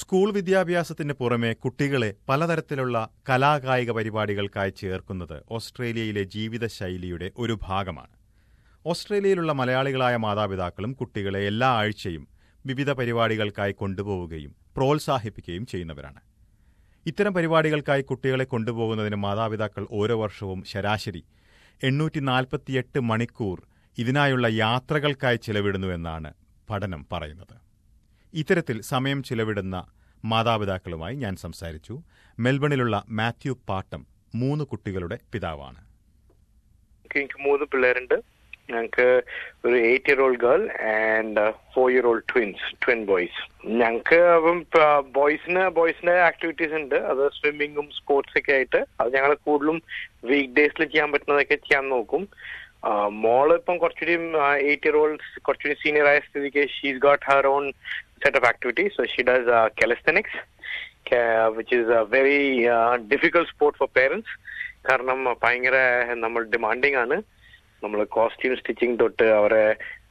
School വിദ്യാഭ്യാസത്തിന് പുറമെ കുട്ടികളെ പലതരത്തിലുള്ള കലാകായിക പരിപാടികൾക്കായി ചേർക്കുന്നത് ഓസ്ട്രേലിയയിലെ ജീവിതശൈലിയുടെ ഒരു ഭാഗമാണ് ഓസ്ട്രേലിയയിലുള്ള മലയാളികളായ മാതാപിതാക്കളും കുട്ടികളെ എല്ലാ ആഴ്ചയും വിവിധ പരിപാടികൾക്കായി കൊണ്ടുപോവുകയും പ്രോത്സാഹിപ്പിക്കുകയും ചെയ്യുന്നവരാണ് ഇത്തരം പരിപാടികൾക്കായി കുട്ടികളെ കൊണ്ടുപോകുന്നതിന് മാതാപിതാക്കൾ ഓരോ വർഷവും ശരാശരി എണ്ണൂറ്റി നാൽപ്പത്തിയെട്ട് മണിക്കൂർ ഇതിനായുള്ള യാത്രകൾക്കായി ചിലവിടുന്നുവെന്നാണ് പഠനം പറയുന്നത് ഇത്തരത്തിൽ സമയം ചിലവിടുന്ന മാതാപിതാക്കളുമായി ഞാൻ സംസാരിച്ചു മെൽബണിലുള്ള മാത്യു പാട്ടം മൂന്ന് കുട്ടികളുടെ പിതാവാണ് എനിക്ക് മൂന്ന് പിള്ളേരുണ്ട് ഞങ്ങൾക്ക് ഒരു eight year old girl and four year old twins twin boys ഞങ്ങൾക്ക് അപ്പം ബോയ്സിന് ബോയ്സിന്റെ ആക്ടിവിറ്റീസ് ഉണ്ട് അത് സ്വിമ്മിങ്ങും സ്പോർട്സ് ഒക്കെ ആയിട്ട് അത് ഞങ്ങൾ കൂടുതലും വീക്ക് ഡേയ്സിൽ ചെയ്യാൻ പറ്റുന്നതൊക്കെ ചെയ്യാൻ നോക്കും മോള് ഇപ്പം കുറച്ചുകൂടി എയ്റ്റ് ഇയർ ഓൾഡ് കുറച്ചുകൂടി സീനിയർ ആയ സ്ഥിതിക്ക് she's got her own set of activities so she does calisthenics which is a very difficult sport for parents കാരണം ഭയങ്കര നമ്മൾ ഡിമാൻഡിങ് ആണ് നമ്മൾ കോസ്റ്റ്യൂം സ്റ്റിച്ചിങ് തൊട്ട് അവരെ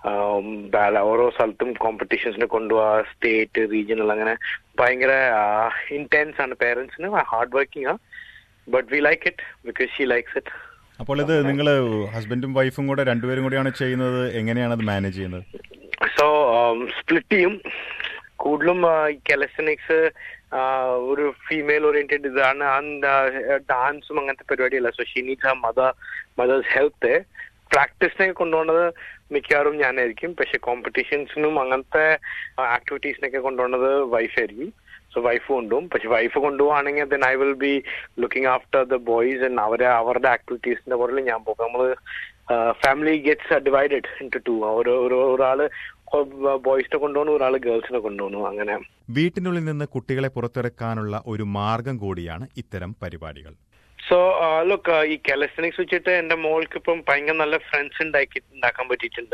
ഓരോ സ്ഥലത്തും കോമ്പറ്റീഷൻസിന് കൊണ്ടുപോവാ സ്റ്റേറ്റ് റീജിയണൽ അങ്ങനെ ഭയങ്കര ഇന്റൻസ് ആണ് പേരൻസിന് hard working ah but we like it because she likes it അപ്പോൾ ഇത് നിങ്ങൾ ഹസ്ബൻഡും വൈഫും കൂടെ രണ്ടുപേരും കൂടിയാണ് ചെയ്യുന്നത് എങ്ങനെയാണ് അത് മാനേജ് ചെയ്യുന്നത് സോ സ്പ്ലിറ്റ് ചെയ്യും കൂടുതലും കെലസ്തനിക്സ് ഒരു ഫീമെയിൽ ഓറിയന്റഡ് ഇതാണ് ഡാൻസും അങ്ങനത്തെ പരിപാടിയല്ല so she needs ah mother mother's health പ്രാക്ടീസിനെ കൊണ്ടുപോകുന്നത് മിക്കവാറും ഞാനായിരിക്കും പക്ഷെ കോമ്പറ്റീഷൻസിനും അങ്ങനത്തെ ആക്ടിവിറ്റീസിനൊക്കെ കൊണ്ടുപോകുന്നത് വൈഫായിരിക്കും സോ വൈഫ് കൊണ്ടുപോകും പക്ഷെ വൈഫ് കൊണ്ടുപോകുകയാണെങ്കിൽ then I will be looking after the boys and അവരെ അവരുടെ ആക്ടിവിറ്റീസിന്റെ പുറകിൽ ഞാൻ പോകും നമ്മൾ family gets divided into two ഓരോ ഒരാള് ബോയ്സിനെ കൊണ്ടുപോകണം ഒരാൾ ഗേൾസിനെ കൊണ്ടുപോകണം അങ്ങനെ വീട്ടിനുള്ളിൽ നിന്ന് കുട്ടികളെ പുറത്തിറക്കാനുള്ള ഒരു മാർഗം കൂടിയാണ് ഇത്തരം പരിപാടികൾ സോ ലുക്ക് ഈ കാലസ്തനിക്സ് വെച്ചിട്ട് എന്റെ മോൾക്ക് ഇപ്പം ഭയങ്കര നല്ല ഫ്രണ്ട്സ് ഉണ്ടാക്കി ഉണ്ടാക്കാൻ പറ്റിയിട്ടുണ്ട്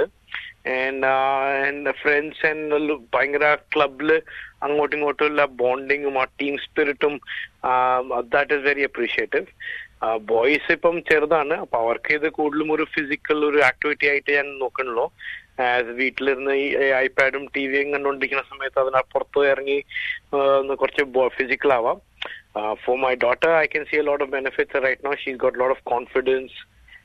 ആൻഡ് ഫ്രണ്ട്സ് ആൻഡ് ഭയങ്കര ക്ലബില് അങ്ങോട്ടും ഇങ്ങോട്ടും ഉള്ള ബോണ്ടിങ്ങും ആ ടീം സ്പിരിറ്റും that is very appreciative boys ഇപ്പം ചെറുതാണ് അപ്പൊ അവർക്ക് ഇത് കൂടുതലും ഒരു ഫിസിക്കൽ ഒരു ആക്ടിവിറ്റി ആയിട്ട് ഞാൻ നോക്കണല്ലോ വീട്ടിലിരുന്ന് ഈ ഐപാഡും ടി വിയും കണ്ടുകൊണ്ടിരിക്കുന്ന സമയത്ത് അതിനപ്പുറത്ത് ഇറങ്ങി കുറച്ച് ഫിസിക്കൽ ആവാം for my daughter I can see a lot of benefits right no she's got lot of confidence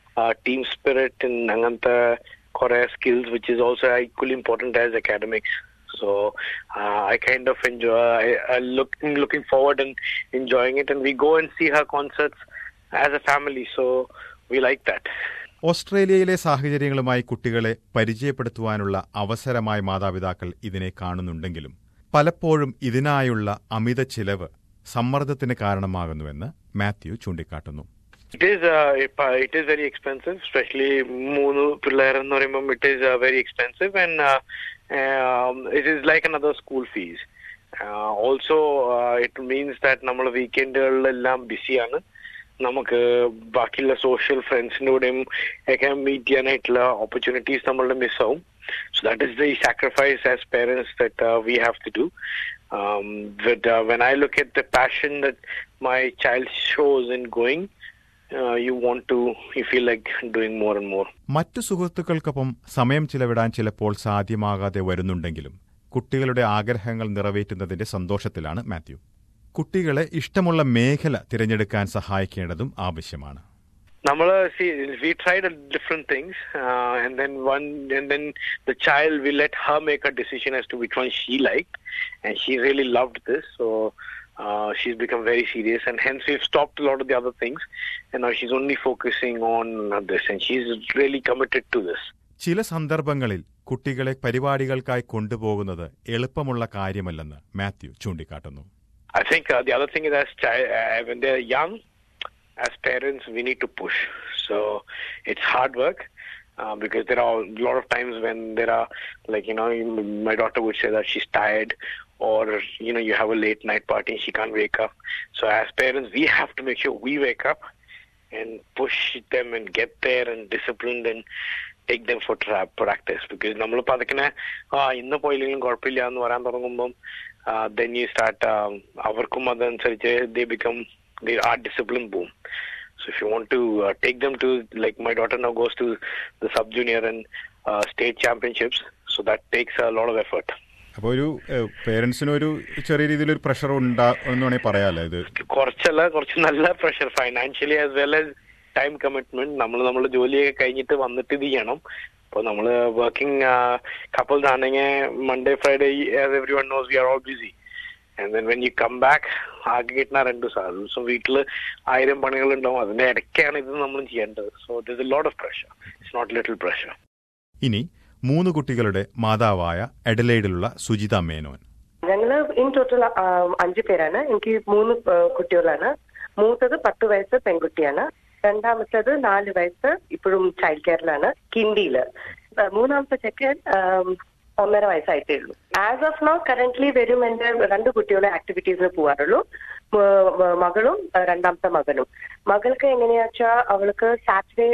team spirit അങ്ങനത്തെ കുറെ skills which is also equally important as academics So uh, I kind of enjoy, I, I looking looking forward and enjoying it. And we go and see her concerts as a family. So we like that. ഓസ്ട്രേലിയയിലെ സാഹചര്യങ്ങളുമായി കുട്ടികളെ പരിചയപ്പെടുത്തുവാനുള്ള അവസരമായി മാതാപിതാക്കൾ ഇതിനെ കാണുന്നുണ്ടെങ്കിലും പലപ്പോഴും ഇതിനായുള്ള അമിത ചിലവ് സമ്മർദ്ദത്തിന് കാരണമാകുന്നുവെന്ന് മാത്യു ചൂണ്ടിക്കാട്ടുന്നു It is uh, it is very expensive, especially മൂന്ന് പിള്ളേർ എന്ന് പറയുമ്പോൾ it is uh, very expensive and uh, um, it is like another school fees. Uh, also, uh, it means that നമ്മൾ വീക്കെൻഡുകളിലെല്ലാം ബിസിയാണ് നമുക്ക് ബാക്കിയുള്ള സോഷ്യൽ ഫ്രണ്ട്സിന്റെ കൂടെയും ഒക്കെ മീറ്റ് ചെയ്യാനായിട്ടുള്ള ഓപ്പർച്യൂണിറ്റീസ് നമ്മളുടെ മിസ് ആവും so that is the sacrifice as parents that we have to do um, but uh, when I look at the passion that my child shows in going, uh, you want to, you feel like doing more and more. മറ്റു സുഹൃത്തുക്കൾക്കൊപ്പം സമയം ചിലവിടാൻ ചിലപ്പോൾ സാധ്യമാകാതെ വരുന്നുണ്ടെങ്കിലും കുട്ടികളുടെ ആഗ്രഹങ്ങൾ നിറവേറ്റുന്നതിന്റെ സന്തോഷത്തിലാണ് മാത്യു കുട്ടികളെ ഇഷ്ടമുള്ള മേഖല തിരഞ്ഞെടുക്കാൻ സഹായിക്കേണ്ടതും ആവശ്യമാണ് Namala, see, we tried different things, uh, and then one, and then the child, we let her make a decision as to which one she liked, and she really loved this. So uh, she's become very serious, and hence we've stopped a lot of the other things, and now she's only focusing on this, and she's really committed to this. ചില സന്ദർഭങ്ങളിൽ കുട്ടികളെ പരിപാടികൾക്കായി കൊണ്ടുപോകുന്നത് എളുപ്പമുള്ള കാര്യമല്ലെന്ന് മാത്യു ചൂണ്ടിക്കാട്ടുന്നു I think uh, the other thing is as child, uh, when they're young, as parents, we need to push. So it's hard work uh, because there are a lot of times when there are, like, you know, my daughter would say that she's tired or, you know, you have a late night party and she can't wake up. So as parents, we have to make sure we wake up and push them and get there and disciplined and take them for tra- practice because നമ്മൾ പതുക്കനെ ആ ഇന്ന് പോയില്ലെങ്കിലും കുഴപ്പമില്ല എന്ന് പറയാൻ തുടങ്ങുമ്പം then you start um, അവർക്കും അതനുസരിച്ച് they become they are discipline boom so if you want to uh, take them to like my daughter now goes to the sub junior and uh, state championships so that takes a lot of effort അപ്പോൾ ഒരു പേരൻസിന് ഒരു ചെറിയ രീതിയിലൊരു pressure ഉണ്ടാ എന്ന് വേണമെങ്കിൽ പറയാമല്ലോ ഇത് കുറച്ചല്ല കുറച്ച് നല്ല pressure financially as well as time commitment നമ്മൾ നമ്മൾ ജോലിയൊക്കെ കഴിഞ്ഞിട്ട് വന്നിട്ട് ഇത് ചെയ്യണം അപ്പോൾ നമ്മൾ വർക്കിംഗ് കപ്പിൾസ് ആണെങ്കിൽ Monday Friday as every one knows we are all busy and then when you come back ആകെ കിട്ടുന്ന രണ്ട് ദിവസം വീട്ടിൽ ആയിരം പണികളുണ്ടാവും അതിന്റെ ഇടയ്ക്കാണ് ഇത് നമ്മൾ ചെയ്യേണ്ടത് so this a lot of pressure it's not little pressure ഇനി മൂന്ന് കുട്ടികളുടെ മാതാവായ എഡലൈഡിലുള്ള സുജിത മേനോൻ ഞങ്ങള് ഇൻ ടോട്ടൽ അഞ്ചു പേരാണ് എനിക്ക് മൂന്ന് ആ, കുട്ടികളാണ് മൂത്തത് പത്ത് വയസ്സ് പെൺകുട്ടിയാണ് രണ്ടാമത്തേത് നാല് വയസ്സ് ഇപ്പോഴും ചൈൽഡ് കെയറിലാണ് കിണ്ടിയില് ആ, മൂന്നാമത്തെ ചെക്കൻ ആം, ഒന്നര വയസ്സായിട്ടേ ഉള്ളൂ ആസ് ഓഫ് നോ കറന്റ്ലി വരും എന്റെ രണ്ട് കുട്ടികളെ ആക്ടിവിറ്റീസിന് പോവാറുള്ളൂ മ- മ- മകളും ആ, രണ്ടാമത്തെ മകനും മകൾക്ക് എങ്ങനെയാ വെച്ചാൽ അവൾക്ക് സാറ്റർഡേ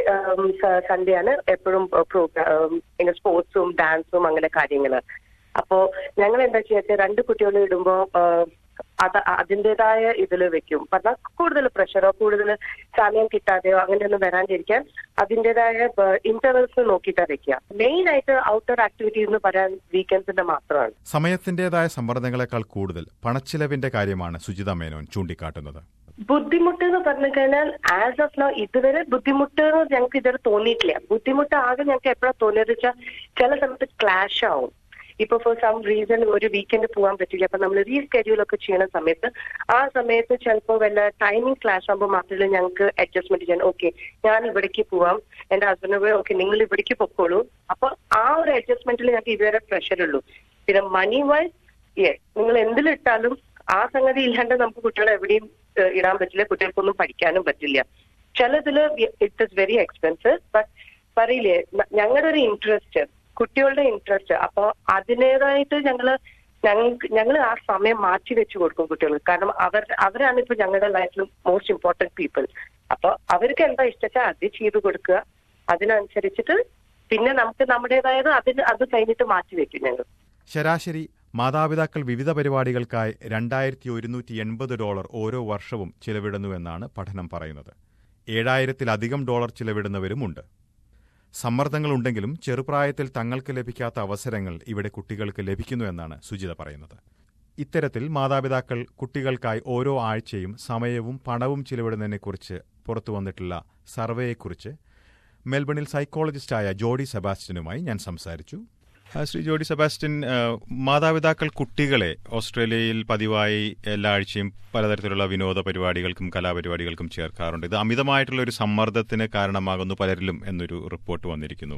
സൺഡേ ആണ് എപ്പോഴും പ്രോഗ്രാം ഇങ്ങനെ സ്പോർട്സും ഡാൻസും അങ്ങനെ കാര്യങ്ങള് അപ്പോ ഞങ്ങൾ എന്താ ചെയ്യാ രണ്ട് കുട്ടികളെ ഇടുമ്പോ ആ, അത് അതിൻ്റെതായ ഇതിൽ വെക്കും പറഞ്ഞാൽ കൂടുതൽ പ്രഷറോ കൂടുതൽ സമയം കിട്ടാതെയോ അങ്ങനെയൊന്നും വരാണ്ടിരിക്കാൻ അതിൻ്റെതായ ഇന്റർവെൽസ് നോക്കിയിട്ടാ വെക്കുക മെയിൻ ആയിട്ട് ഔട്ട്ഡോർ ആക്ടിവിറ്റീസ് എന്ന് പറയാൻ വീക്കെൻഡ്സിന്റെ മാത്രമാണ് സമയത്തിന്റേതായ സമ്മർദ്ദങ്ങളെക്കാൾ കൂടുതൽ പണച്ചിലവിന്റെ കാര്യമാണ് സുജിത മേനോൻ ചൂണ്ടിക്കാട്ടുന്നത് ബുദ്ധിമുട്ട് എന്ന് പറഞ്ഞു കഴിഞ്ഞാൽ ആസ് ഓഫ് നോ ഇതുവരെ ബുദ്ധിമുട്ട് എന്ന് ഞങ്ങൾക്ക് ഇതുവരെ തോന്നിയിട്ടില്ല ബുദ്ധിമുട്ട് ആകെ ഞങ്ങൾക്ക് എപ്പോഴാണ് തോന്നിയത് വെച്ചാൽ ചില സമയത്ത് ക്ലാഷ് ആവും ഇപ്പൊ ഫോർ സം റീസൺ ഒരു വീക്കെൻഡ് പോകാൻ പറ്റില്ല അപ്പൊ നമ്മൾ റീസ്കെഡ്യൂൾ ഒക്കെ ചെയ്യുന്ന സമയത്ത് ആ സമയത്ത് ചിലപ്പോൾ വല്ല ടൈമിംഗ് ക്ലാഷ് ആകുമ്പോൾ മാത്രമേ ഞങ്ങൾക്ക് അഡ്ജസ്റ്റ്മെന്റ് ചെയ്യാൻ ഓക്കെ ഞാൻ ഇവിടേക്ക് പോവാം എന്റെ ഹസ്ബൻഡ് ഓക്കെ നിങ്ങൾ ഇവിടേക്ക് പൊക്കോളൂ അപ്പൊ ആ ഒരു അഡ്ജസ്റ്റ്മെന്റിൽ ഞങ്ങൾക്ക് ഇതുവരെ പ്രഷർ ഉള്ളൂ പിന്നെ മണി വൈസ് യെസ് നിങ്ങൾ എന്തിലിട്ടാലും ആ സംഗതി ഇല്ലാണ്ട് നമുക്ക് കുട്ടികളെ എവിടെയും ഏഹ്, ഇടാൻ പറ്റില്ല കുട്ടികൾക്കൊന്നും പഠിക്കാനും പറ്റില്ല ചിലതില് it is very expensive but പറയില്ലേ ന- ഞങ്ങളുടെ ഒരു ഇൻട്രസ്റ്റ് കുട്ടികളുടെ ഇൻട്രസ്റ്റ് അപ്പൊ അതിനേതായിട്ട് ഞങ്ങള് ഞങ്ങൾക്ക് ഞങ്ങൾ ആ സമയം മാറ്റി വെച്ച് കൊടുക്കും കുട്ടികൾക്ക് കാരണം അവർ അവരാണ് ഇപ്പൊ ഞങ്ങളുടെ ലൈഫിൽ മോസ്റ്റ് ഇമ്പോർട്ടന്റ് പീപ്പിൾ അപ്പൊ അവർക്ക് എന്താ ഇഷ്ടച്ചാൽ അത് ചെയ്തു കൊടുക്കുക അതിനനുസരിച്ചിട്ട് പിന്നെ നമുക്ക് നമ്മുടേതായത് അതിന് അത് കഴിഞ്ഞിട്ട് മാറ്റി വെക്കും ഞങ്ങൾ ശരാശരി മാതാപിതാക്കൾ വിവിധ പരിപാടികൾക്കായി രണ്ടായിരത്തി ഒരുന്നൂറ്റി എൺപത് ഡോളർ ഓരോ വർഷവും ചിലവിടുന്നുവെന്നാണ് പഠനം പറയുന്നത് ഏഴായിരത്തിലധികം ഡോളർ ചിലവിടുന്നവരുമുണ്ട് സമ്മർദ്ദങ്ങളുണ്ടെങ്കിലും ചെറുപ്രായത്തിൽ തങ്ങൾക്ക് ലഭിക്കാത്ത അവസരങ്ങൾ ഇവിടെ കുട്ടികൾക്ക് ലഭിക്കുന്നുവെന്നാണ് സുജിത പറയുന്നത് ഇത്തരത്തിൽ മാതാപിതാക്കൾ കുട്ടികൾക്കായി ഓരോ ആഴ്ചയും സമയവും പണവും ചിലവിടുന്നതിനെക്കുറിച്ച് പുറത്തുവന്നിട്ടുള്ള സർവേയെക്കുറിച്ച് മെൽബണിൽ സൈക്കോളജിസ്റ്റായ ജോഡി സെബാസ്റ്റ്യനുമായി ഞാൻ സംസാരിച്ചു ആ, ശ്രീ ജോഡി സെബാസ്റ്റ്യൻ ആ, മാതാപിതാക്കൾ കുട്ടികളെ ഓസ്ട്രേലിയയിൽ പതിവായി എല്ലാ ആഴ്ചയും പലതരത്തിലുള്ള വിനോദ പരിപാടികൾക്കും കലാപരിപാടികൾക്കും ചേർക്കാറുണ്ട് ഇത് അമിതമായിട്ടുള്ള ഒരു സമ്മർദ്ദത്തിന് കാരണമാകുന്നു പലരിലും എന്നൊരു റിപ്പോർട്ട് വന്നിരിക്കുന്നു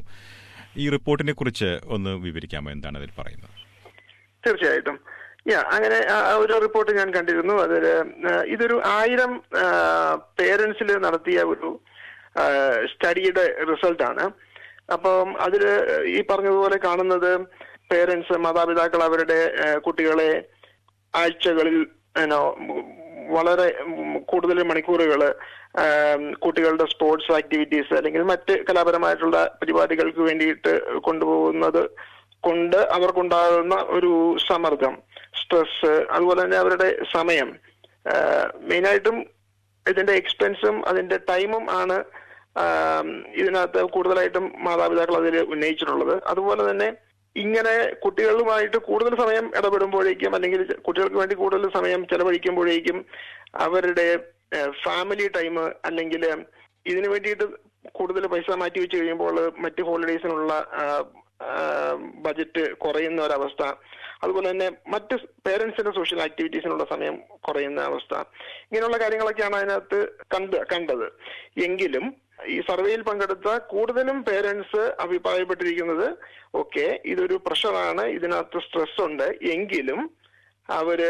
ഈ റിപ്പോർട്ടിനെ കുറിച്ച് ഒന്ന് വിവരിക്കാമോ എന്താണ് അതിൽ പറയുന്നത് തീർച്ചയായിട്ടും യാ അങ്ങനെ ആ, ആ ഒരു റിപ്പോർട്ട് ഞാൻ കണ്ടിരുന്നു അതിൽ ഇതൊരു ആയിരം പേരൻസിൽ നടത്തിയ ഒരു സ്റ്റഡിയുടെ റിസൾട്ടാണ് അപ്പം അതിൽ ഈ പറഞ്ഞതുപോലെ കാണുന്നത് പേരൻസ് മാതാപിതാക്കൾ അവരുടെ ആ, കുട്ടികളെ ആഴ്ചകളിൽ ഏനോ, വളരെ കൂടുതൽ മണിക്കൂറുകൾ കുട്ടികളുടെ സ്പോർട്സ് ആക്ടിവിറ്റീസ് അല്ലെങ്കിൽ മറ്റ് കലാപരമായിട്ടുള്ള പരിപാടികൾക്ക് വേണ്ടിയിട്ട് കൊണ്ടുപോകുന്നത് കൊണ്ട് അവർക്കുണ്ടാകുന്ന ഒരു സമ്മർദ്ദം സ്ട്രെസ് അതുപോലെ തന്നെ അവരുടെ സമയം മെയിനായിട്ടും ഇതിന്റെ എക്സ്പെൻസും അതിന്റെ ടൈമും ആണ് ആം, ഇതിനകത്ത് കൂടുതലായിട്ടും മാതാപിതാക്കൾ അതിൽ ഉന്നയിച്ചിട്ടുള്ളത് അതുപോലെ തന്നെ ഇങ്ങനെ കുട്ടികളുമായിട്ട് കൂടുതൽ സമയം ഇടപെടുമ്പോഴേക്കും അല്ലെങ്കിൽ കുട്ടികൾക്ക് വേണ്ടി കൂടുതൽ സമയം ചെലവഴിക്കുമ്പോഴേക്കും അവരുടെ ഫാമിലി ടൈം അല്ലെങ്കിൽ ഇതിനു വേണ്ടിയിട്ട് കൂടുതൽ പൈസ മാറ്റി വെച്ച് കഴിയുമ്പോൾ മറ്റ് ഹോളിഡേയ്സിനുള്ള ബജറ്റ് കുറയുന്ന ഒരവസ്ഥ അതുപോലെ തന്നെ മറ്റ് പേരൻസിന്റെ സോഷ്യൽ ആക്ടിവിറ്റീസിനുള്ള സമയം കുറയുന്ന അവസ്ഥ ഇങ്ങനെയുള്ള കാര്യങ്ങളൊക്കെയാണ് അതിനകത്ത് കണ്ട് കണ്ടത് എങ്കിലും ഈ സർവേയിൽ പങ്കെടുത്ത കൂടുതലും പേരൻസ് അഭിപ്രായപ്പെട്ടിരിക്കുന്നത് ഓക്കെ ഇതൊരു പ്രഷറാണ് ഇതിനകത്ത് സ്ട്രെസ് ഉണ്ട് എങ്കിലും അവര്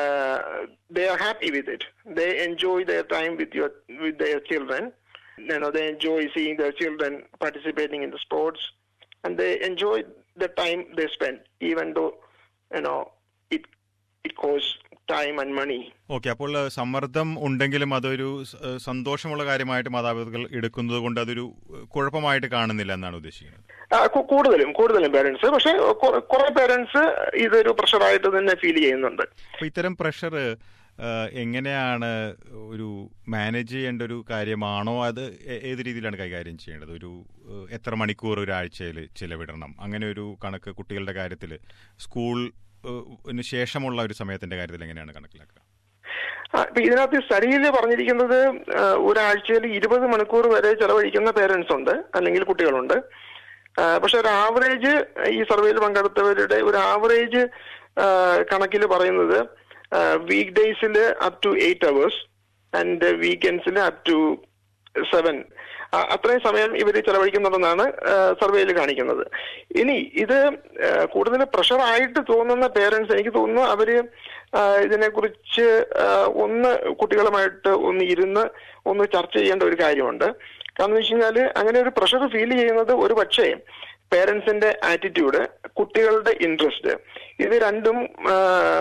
they are happy with it they enjoy their time with your with their children you know they enjoy seeing their children participating in the sports and they enjoy the time they spend even though you know it it costs time and money okay അപ്പോൾ ഏഹ്, സമ്മർദ്ദം ഉണ്ടെങ്കിലും അതൊരു സ- ഏഹ്, സന്തോഷമുള്ള കാര്യമായിട്ട് മാതാപിതാക്കൾ എടുക്കുന്നത് കൊണ്ട് അതൊരു ഏഹ്, കുഴപ്പമായിട്ട് കാണുന്നില്ല എന്നാണ് ഉദ്ദേശിക്കുന്നത് ആ, കു- കൂടുതലും കൂടുതലും പേരൻസ് പക്ഷെ കുറെ പേരൻസ് ഇതൊരു പ്രഷറായിട്ട് തന്നെ ഫീൽ ചെയ്യുന്നുണ്ട് അപ്പോൾ ഇത്തരം പ്രഷർ എങ്ങനെയാണ് ഒരു മാനേജ് ചെയ്യേണ്ട ഒരു കാര്യമാണോ അത് ഏ- ഏത് രീതിയിലാണ് കൈകാര്യം ചെയ്യേണ്ടത് ഒരു ഏഹ്, എത്ര മണിക്കൂർ ഒരാഴ്ചയിൽ ചിലവിടണം അങ്ങനെ ഒരു കണക്ക് കുട്ടികളുടെ കാര്യത്തിൽ സ്കൂൾ ഏഹ്, ശേഷമുള്ള ഒരു സമയത്തിന്റെ കാര്യത്തിൽ എങ്ങനെയാണ് കണക്കിലാക്കുക ആ, ഇപ്പൊ ഇതിനകത്ത് സ്റ്റഡിയിൽ പറഞ്ഞിരിക്കുന്നത് ആ, ഒരാഴ്ചയിൽ ഇരുപത് മണിക്കൂർ വരെ ചെലവഴിക്കുന്ന പേരൻസ് ഉണ്ട് അല്ലെങ്കിൽ കുട്ടികളുണ്ട് ആ, പക്ഷെ ഒരു ആവറേജ് ഈ സർവേയിൽ പങ്കെടുത്തവരുടെ ഒരു ആവറേജ് കണക്കിൽ പറയുന്നത് വീക്ക് ഡേയ്സിൽ up to eight hours and വീക്കെൻഡ്സിൽ അപ് ടു സെവൻ അത്രയും സമയം ഇവർ ചെലവഴിക്കുന്നുണ്ടെന്നാണ് സർവേയിൽ കാണിക്കുന്നത് ഇനി ഇത് ആ, കൂടുതൽ പ്രഷറായിട്ട് തോന്നുന്ന പേരൻസ് എനിക്ക് തോന്നുന്നു അവര് ആ, ഇതിനെക്കുറിച്ച് ആ, ഒന്ന് കുട്ടികളുമായിട്ട് ഒന്ന് ഇരുന്ന് ഒന്ന് ചർച്ച ചെയ്യേണ്ട ഒരു കാര്യമുണ്ട് കാരണം എന്ന് വെച്ച് കഴിഞ്ഞാൽ അങ്ങനെ ഒരു പ്രഷർ ഫീൽ ചെയ്യുന്നത് ഒരു പക്ഷേ പേരൻസിന്റെ ആറ്റിറ്റ്യൂഡ് കുട്ടികളുടെ ഇൻട്രസ്റ്റ് ഇത് രണ്ടും ആ,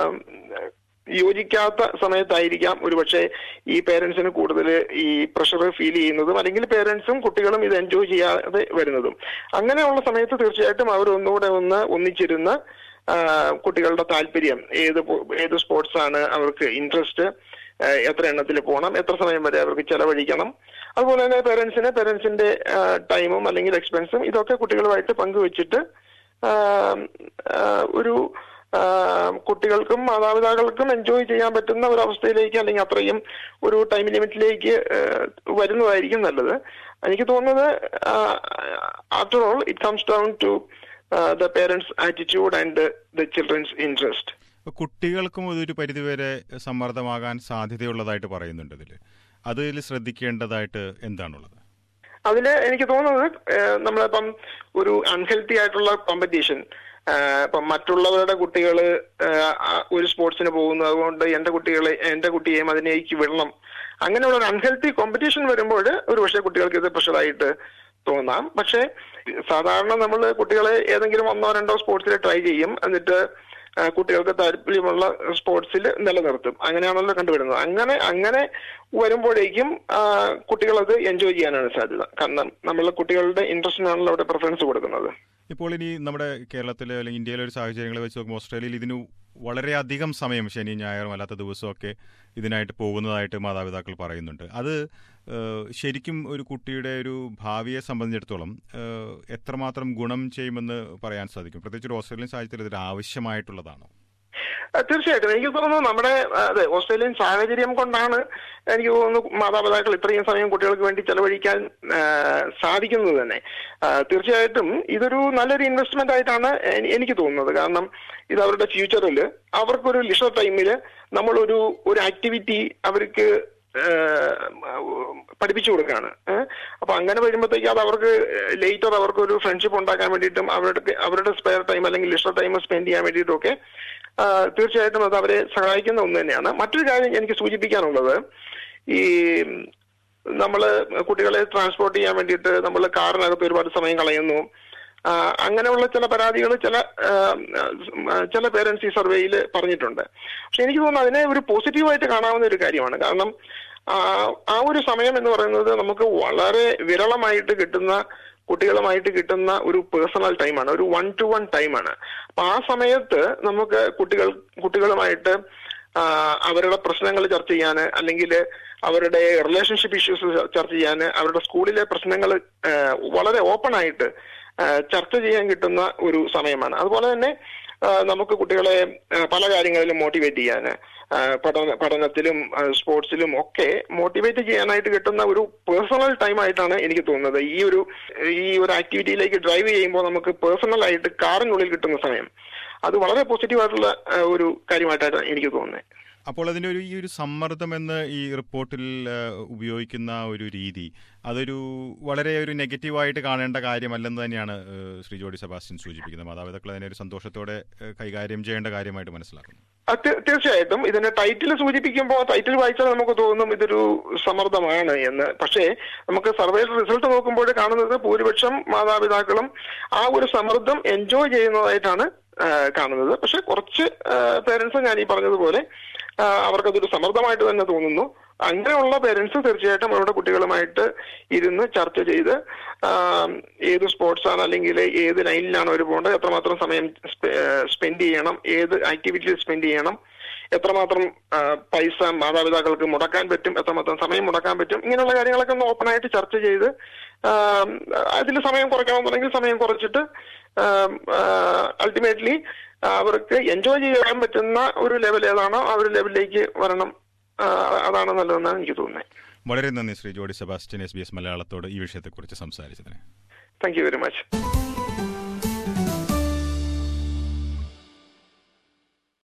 യോജിക്കാത്ത സമയത്തായിരിക്കാം ഒരുപക്ഷെ ഈ പേരൻസിന് കൂടുതൽ ഈ പ്രഷർ ഫീൽ ചെയ്യുന്നതും അല്ലെങ്കിൽ പേരൻസും കുട്ടികളും ഇത് എൻജോയ് ചെയ്യാതെ വരുന്നതും അങ്ങനെയുള്ള സമയത്ത് തീർച്ചയായിട്ടും അവർ ഒന്നുകൂടെ ഒന്ന് ഒന്നിച്ചിരുന്ന് ആ, കുട്ടികളുടെ താല്പര്യം ഏത് പോ- ഏത് സ്പോർട്സ് ആണ് അവർക്ക് ഇൻട്രസ്റ്റ് എത്ര എണ്ണത്തിൽ പോകണം എത്ര സമയം വരെ അവർക്ക് ചെലവഴിക്കണം അതുപോലെ തന്നെ പേരൻസിന് പേരൻസിന്റെ ടൈമും അല്ലെങ്കിൽ എക്സ്പെൻസും ഇതൊക്കെ കുട്ടികളുമായിട്ട് പങ്കുവെച്ചിട്ട് ആ, ആ, ഒരു ആ, കുട്ടികൾക്കും മാതാപിതാക്കൾക്കും എൻജോയ് ചെയ്യാൻ പറ്റുന്ന ഒരു അവസ്ഥയിലേക്ക് അല്ലെങ്കിൽ അത്രയും ഒരു ടൈം ലിമിറ്റിലേക്ക് ആ, വരുന്നതായിരിക്കും നല്ലത് എനിക്ക് തോന്നുന്നത് after all it comes down to the parents attitude and the children's interest ഇപ്പൊ കുട്ടികൾക്കും ഇതൊരു പരിധിവരെ സമ്മർദ്ദമാകാൻ സാധ്യതയുള്ളതായിട്ട് പറയുന്നുണ്ട് ഇതിൽ അതിൽ ശ്രദ്ധിക്കേണ്ടതായിട്ട് എന്താണുള്ളത് അതില് എനിക്ക് തോന്നുന്നത് ഏഹ്, നമ്മളിപ്പം ഒരു അൺഹെൽത്തി ആയിട്ടുള്ള കോമ്പറ്റീഷൻ ഇപ്പം മറ്റുള്ളവരുടെ കുട്ടികൾ ഒരു സ്പോർട്സിന് പോകുന്നു അതുകൊണ്ട് എന്റെ കുട്ടികളെ എന്റെ കുട്ടിയെയും അതിനേക്ക് വിടണം അങ്ങനെയുള്ള ഒരു അൺഹെൽത്തി കോമ്പറ്റീഷൻ വരുമ്പോൾ ഒരു പക്ഷേ കുട്ടികൾക്ക് ഇത് പ്രഷറായിട്ട് തോന്നാം പക്ഷേ സാധാരണ നമ്മൾ കുട്ടികളെ ഏതെങ്കിലും ഒന്നോ രണ്ടോ സ്പോർട്സിൽ ട്രൈ ചെയ്യും എന്നിട്ട് ആ, കുട്ടികൾക്ക് താല്പര്യമുള്ള സ്പോർട്സിൽ നിലനിർത്തും അങ്ങനെയാണല്ലോ കണ്ടുവരുന്നത് അങ്ങനെ അങ്ങനെ വരുമ്പോഴേക്കും ആ, കുട്ടികളത് എൻജോയ് ചെയ്യാനാണ് സാധ്യത കാരണം നമ്മൾ കുട്ടികളുടെ ഇൻട്രസ്റ്റിനാണല്ലോ അവിടെ പ്രിഫറൻസ് കൊടുക്കുന്നത് ഇപ്പോൾ ഇനി നമ്മുടെ കേരളത്തിലെ അല്ലെങ്കിൽ ഇന്ത്യയിലെ ഒരു സാഹചര്യങ്ങളെ വെച്ച് നോക്കുമ്പോൾ ഓസ്ട്രേലിയയിൽ ഇതിന് വളരെയധികം സമയം ശനി ഞായറും അല്ലാത്ത ദിവസമൊക്കെ ഇതിനായിട്ട് പോകുന്നതായിട്ട് മാതാപിതാക്കൾ പറയുന്നുണ്ട് അത് ഏഹ്, ശരിക്കും ഒരു കുട്ടിയുടെ ഒരു ഭാവിയെ സംബന്ധിച്ചിടത്തോളം ഏഹ്, എത്രമാത്രം ഗുണം ചെയ്യുമെന്ന് പറയാൻ സാധിക്കും പ്രത്യേകിച്ച് ഒരു ഓസ്ട്രേലിയൻ സാഹചര്യത്തിൽ ഇത് ആവശ്യമായിട്ടുള്ളതാണോ ആ, തീർച്ചയായിട്ടും എനിക്ക് തോന്നുന്നു നമ്മുടെ ആ, അതെ ഓസ്ട്രേലിയൻ സാഹചര്യം കൊണ്ടാണ് എനിക്ക് തോന്നുന്നു മാതാപിതാക്കൾ ഇത്രയും സമയം കുട്ടികൾക്ക് വേണ്ടി ചെലവഴിക്കാൻ ആ, സാധിക്കുന്നത് തന്നെ ആ, തീർച്ചയായിട്ടും ഇതൊരു നല്ലൊരു ഇൻവെസ്റ്റ്മെന്റ് ആയിട്ടാണ് എനി- എനിക്ക് തോന്നുന്നത് കാരണം ഇത് അവരുടെ ഫ്യൂച്ചറിൽ അവർക്കൊരു ലിഷർ ടൈമിൽ നമ്മളൊരു ഒരു ആക്ടിവിറ്റി അവർക്ക് പഠിപ്പിച്ചു കൊടുക്കുകയാണ് ഏഹ് അപ്പൊ അങ്ങനെ വരുമ്പോഴത്തേക്ക് അത് അവർക്ക് ലേറ്റർ അവർക്ക് ഒരു ഫ്രണ്ട്ഷിപ്പ് ഉണ്ടാക്കാൻ വേണ്ടിയിട്ടും അവരുടെ അവരുടെ സ്പെയർ ടൈം അല്ലെങ്കിൽ ലിഷർ ടൈം സ്പെൻഡ് ചെയ്യാൻ വേണ്ടിയിട്ടും ഒക്കെ ആ, തീർച്ചയായിട്ടും അത് അവരെ സഹായിക്കുന്ന ഒന്ന് തന്നെയാണ് മറ്റൊരു കാര്യം എനിക്ക് സൂചിപ്പിക്കാനുള്ളത് ഈ നമ്മൾ കുട്ടികളെ ട്രാൻസ്പോർട്ട് ചെയ്യാൻ വേണ്ടിയിട്ട് നമ്മൾ കാറിനകത്ത് ഒരുപാട് സമയം കളയുന്നു ആ, അങ്ങനെയുള്ള ചില പരാതികൾ ചില ആ, ആ, ചില പേരൻസ് ഈ സർവേയിൽ പറഞ്ഞിട്ടുണ്ട് പക്ഷെ എനിക്ക് തോന്നുന്നു അതിനെ ഒരു പോസിറ്റീവായിട്ട് കാണാവുന്ന ഒരു കാര്യമാണ് കാരണം ആ, ആ ഒരു സമയം എന്ന് പറയുന്നത് നമുക്ക് വളരെ വിരളമായിട്ട് കിട്ടുന്ന കുട്ടികളുമായിട്ട് കിട്ടുന്ന ഒരു പേഴ്സണൽ ടൈമാണ് ഒരു വൺ ടു വൺ ടൈമാണ് അപ്പൊ ആ സമയത്ത് നമുക്ക് കുട്ടികൾ കുട്ടികളുമായിട്ട് ആ, അവരുടെ പ്രശ്നങ്ങൾ ചർച്ച ചെയ്യാൻ അല്ലെങ്കിൽ അവരുടെ റിലേഷൻഷിപ്പ് ഇഷ്യൂസ് ചർച്ച ചെയ്യാൻ അവരുടെ സ്കൂളിലെ പ്രശ്നങ്ങൾ വളരെ ഓപ്പൺ ആയിട്ട് ആ, ചർച്ച ചെയ്യാൻ കിട്ടുന്ന ഒരു സമയമാണ് അതുപോലെ തന്നെ ആ, നമുക്ക് കുട്ടികളെ ആ, പല കാര്യങ്ങളിലും മോട്ടിവേറ്റ് ചെയ്യാൻ ആ, പഠന പഠനത്തിലും ആ, സ്പോർട്സിലും ഒക്കെ മോട്ടിവേറ്റ് ചെയ്യാനായിട്ട് കിട്ടുന്ന ഒരു പേഴ്സണൽ ടൈം ആയിട്ടാണ് എനിക്ക് തോന്നുന്നത് ഈ ഒരു ഈ ഒരു ആക്ടിവിറ്റിയിലേക്ക് ഡ്രൈവ് ചെയ്യുമ്പോൾ നമുക്ക് പേഴ്സണൽ ആയിട്ട് കാറിനുള്ളിൽ കിട്ടുന്ന സമയം അത് വളരെ പോസിറ്റീവായിട്ടുള്ള ആ, ഒരു കാര്യമായിട്ടാണ് എനിക്ക് തോന്നുന്നത് അപ്പോൾ അതിൻ്റെ ഒരു ഈ ഒരു സമ്മർദ്ദം എന്ന് ഈ റിപ്പോർട്ടിൽ ഏഹ്, ഉപയോഗിക്കുന്ന ഒരു രീതി അതൊരു വളരെ ഒരു നെഗറ്റീവായിട്ട് കാണേണ്ട കാര്യമല്ലെന്ന് തന്നെയാണ് ഏഹ്, ശ്രീ ജോഡി സെബാസ്റ്റ്യൻ സൂചിപ്പിക്കുന്നത് മാതാപിതാക്കൾ അതിനെ ഒരു സന്തോഷത്തോടെ ഏഹ്, കൈകാര്യം ചെയ്യേണ്ട കാര്യമായിട്ട് മനസ്സിലാക്കുന്നു ആ, തീ- തീർച്ചയായിട്ടും ഇതിന്റെ ടൈറ്റിൽ സൂചിപ്പിക്കുമ്പോൾ ടൈറ്റിൽ വായിച്ചാൽ നമുക്ക് തോന്നും ഇതൊരു സമ്മർദ്ദമാണ് എന്ന് പക്ഷേ നമുക്ക് സർവേയുടെ റിസൾട്ട് നോക്കുമ്പോൾ കാണുന്നത് ഭൂരിപക്ഷം മാതാപിതാക്കളും ആ ഒരു സമ്മർദ്ദം എൻജോയ് ചെയ്യുന്നതായിട്ടാണ് ആ, കാണുന്നത് പക്ഷെ കുറച്ച് പേരൻസ് ഞാൻ ഈ പറഞ്ഞതുപോലെ ആ, അവർക്കതൊരു സമ്മർദ്ദമായിട്ട് തന്നെ തോന്നുന്നു അങ്ങനെയുള്ള പേരൻസ് തീർച്ചയായിട്ടും അവരുടെ കുട്ടികളുമായിട്ട് ഇരുന്ന് ചർച്ച ചെയ്ത് ആ, ഏത് സ്പോർട്സ് ആണ് അല്ലെങ്കിൽ ഏത് ലൈനിലാണ് അവർ പോകേണ്ടത് എത്രമാത്രം സമയം സ്പെൻഡ് ചെയ്യണം ഏത് ആക്ടിവിറ്റിയിൽ സ്പെൻഡ് ചെയ്യണം എത്രമാത്രം ആ, പൈസ മാതാപിതാക്കൾക്ക് മുടക്കാൻ പറ്റും എത്രമാത്രം സമയം മുടക്കാൻ പറ്റും ഇങ്ങനെയുള്ള കാര്യങ്ങളൊക്കെ ഒന്ന് ഓപ്പണായിട്ട് ചർച്ച ചെയ്ത് അതിൽ സമയം കുറയ്ക്കണമെന്നുണ്ടെങ്കിൽ സമയം കുറച്ചിട്ട് അൾട്ടിമേറ്റ്ലി അവർക്ക് എൻജോയ് ചെയ്യാൻ പറ്റുന്ന ഒരു ലെവൽ ഏതാണോ ആ ഒരു ലെവലിലേക്ക് വരണം ആ, അതാണ് നല്ലതെന്നാണ് എനിക്ക് തോന്നുന്നത് വളരെ നന്ദി Shri Jody Sebastian S B S മലയാളത്തോട് ഈ വിഷയത്തെക്കുറിച്ച് സംസാരിച്ചതിന് താങ്ക് യു വെരി മച്ച്